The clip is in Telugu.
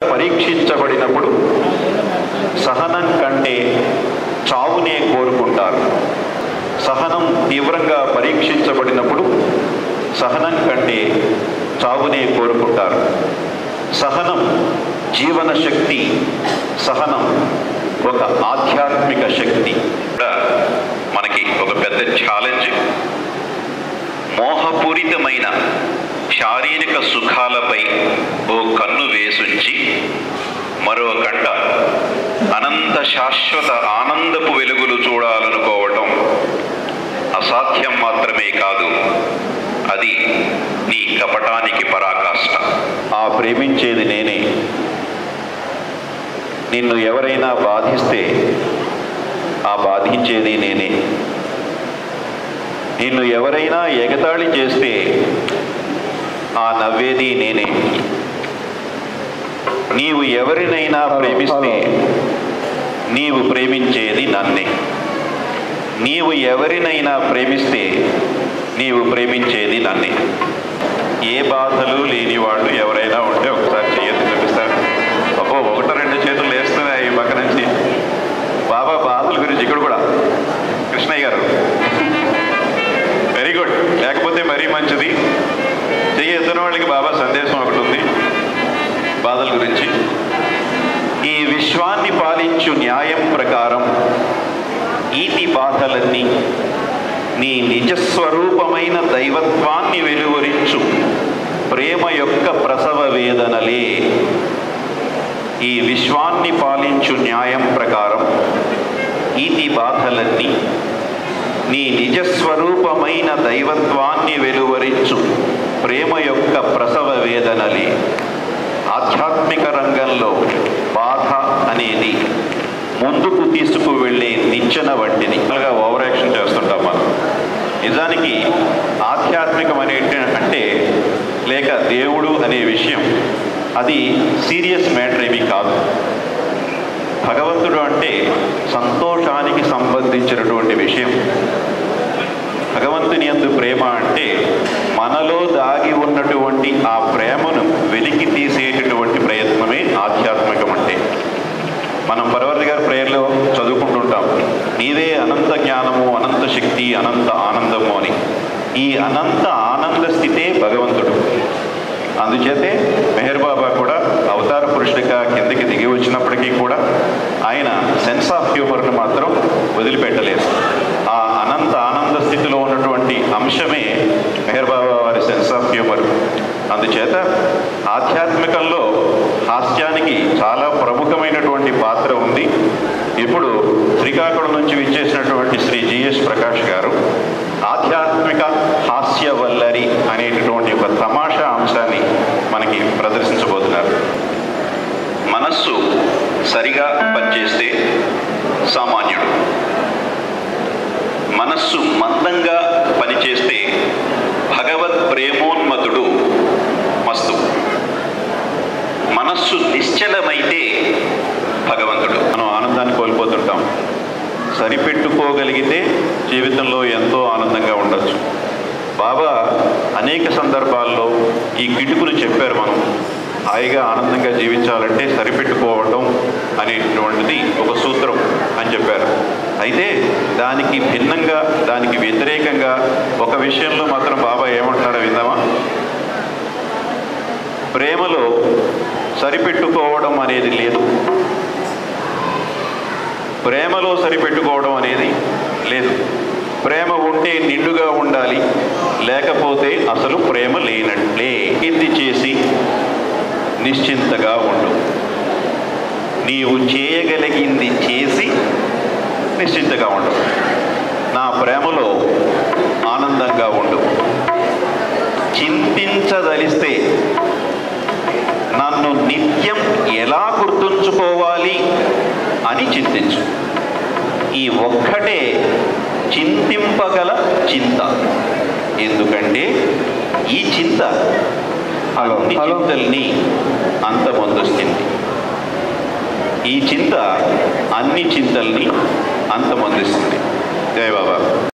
పరీక్షించబడినప్పుడు సహనం కంటే చావునే కోరుకుంటారు సహనం తీవ్రంగా పరీక్షించబడినప్పుడు సహనం కంటే చావునే కోరుకుంటారు సహనం జీవన శక్తి సహనం ఒక ఆధ్యాత్మిక శక్తి కూడా మనకి ఒక పెద్ద ఛాలెంజ్ మోహపూరితమైన శారీరక సుఖాలపై ఓ కన్ను వేసుంచి మరో కంట అనంత శాశ్వత ఆనందపు వెలుగులు చూడాలనుకోవటం అసాధ్యం మాత్రమే కాదు అది నీ కపటానికి పరాకాష్ట ఆ ప్రేమించేది నేనే నిన్ను ఎవరైనా బాధిస్తే ఆ బాధించేది నేనే నిన్ను ఎవరైనా ఎగతాళి చేస్తే ఆ నవ్వేది నేనే నీవు ఎవరినైనా ప్రేమిస్తే నీవు ప్రేమించేది నన్నే నీవు ఎవరినైనా ప్రేమిస్తే నీవు ప్రేమించేది నన్నే ఏ బాధలు లేని వాళ్ళు ఎవరైనా ఉంటే ఒకసారి చేయొద్దు చూపిస్తారు అబ్బో ఒకటో రెండు చేతులు వేస్తున్నాయి ఈ పక్క నుంచి బాబా బాధల గురించి ఇక్కడ కూడా కృష్ణయ్య గారు వెరీ గుడ్ లేకపోతే మరీ మంచిది చెయ్యి ఎత్తున వాళ్ళకి బాబా సందేశం ఒకటి ఉంది బాధల గురించి ఈ విశ్వాన్ని పాలించు న్యాయం ప్రకారం ఈతి బాధలన్నీ నీ నిజస్వరూపమైన దైవత్వాన్ని వెలువరించు ప్రేమ యొక్క ప్రసవ వేదనలే ఈ విశ్వాన్ని పాలించు న్యాయం ప్రకారం ఈతి బాధలన్నీ నీ నిజస్వరూపమైన దైవత్వాన్ని వెలువరించు ప్రేమ యొక్క ప్రసవ వేదనలే ఆధ్యాత్మిక రంగంలో బాధ అనేది ముందుకు తీసుకువెళ్ళే నిచ్చెన వంటిది అలాగా ఓవర్ యాక్షన్ చేస్తుంటాం మనం నిజానికి ఆధ్యాత్మికం అనే అంటే లేక దేవుడు అనే విషయం అది సీరియస్ మ్యాటర్ ఏమీ కాదు భగవంతుడు అంటే సంతోషానికి సంబంధించినటువంటి విషయం భగవంతుని యందు ప్రేమ అంటే మనలో దాగి ఉన్నటువంటి ఆ ప్రేమను వెలికి తీసేటటువంటి ప్రయత్నమే ఆధ్యాత్మికం అంటే మనం పరవర్తి గారి ప్రేయర్లో చదువుకుంటుంటాం నీవే అనంత జ్ఞానము అనంత శక్తి అనంత ఆనందము అని ఈ అనంత ఆనంద స్థితే భగవంతుడు అందుచేతే మెహర్ బాబా కూడా అవతార పురుషుడిగా కిందకి దిగి వచ్చినప్పటికీ కూడా ఆయన సెన్స్ ఆఫ్ హ్యూమర్ను మాత్రం వదిలిపెట్టలేదు ఆ అనంత ఆనంద స్థితిలో ఉన్నటువంటి అంశమే మెహర్ బాబా వారి సెన్స్ ఆఫ్ హ్యూమర్ అందుచేత ఆధ్యాత్మికంలో హాస్యానికి చాలా ప్రముఖమైనటువంటి పాత్ర ఉంది ఇప్పుడు శ్రీకాకుళం నుంచి విచ్చేసినటువంటి శ్రీ జిఎస్ ప్రకాష్ గారు ఆధ్యాత్మిక హాస్య వల్లరి అనేటటువంటి ఒక తమాషా అంశాన్ని మనకి ప్రదర్శించబోతున్నారు మనస్సు సరిగా పనిచేస్తే సామాన్యుడు మనస్సు మందంగా పనిచేస్తే భగవత్ ప్రేమోన్మతుడు మస్తు మనస్సు నిశ్చలమైతే భగవంతుడు మనం ఆనందాన్ని కోల్పోతుంటాం సరిపెట్టుకోగలిగితే జీవితంలో ఎంతో ఆనందంగా ఉండొచ్చు బాబా అనేక సందర్భాల్లో ఈ కిటుకులు చెప్పారు మనం హాయిగా ఆనందంగా జీవించాలంటే సరిపెట్టుకోవటం అనేటువంటిది ఒక సూత్రం అని చెప్పారు అయితే దానికి భిన్నంగా దానికి వ్యతిరేకంగా ఒక విషయంలో మాత్రం బాబా ఏమంటున్నాడో విందామా ప్రేమలో సరిపెట్టుకోవడం అనేది లేదు ప్రేమలో సరిపెట్టుకోవడం అనేది లేదు ప్రేమ ఉంటే నిండుగా ఉండాలి లేకపోతే అసలు ప్రేమ లేనట్లే ఇది చేసి నిశ్చింతగా ఉండు నీవు చేయగలిగింది చేసి నిశ్చింతగా ఉండు నా ప్రేమలో ఆనందంగా ఉండు చింతించదలిస్తే నన్ను నిత్యం ఎలా గుర్తుంచుకోవాలి అని చింతించు ఈ ఒక్కటే చింతింపగల చింత ఎందుకంటే ఈ చింత హలో, అన్ని హలో. చింతల్ని అంతమొందిస్తుంది ఈ చింత అన్ని చింతల్ని అంతమొందిస్తుంది జయ బాబా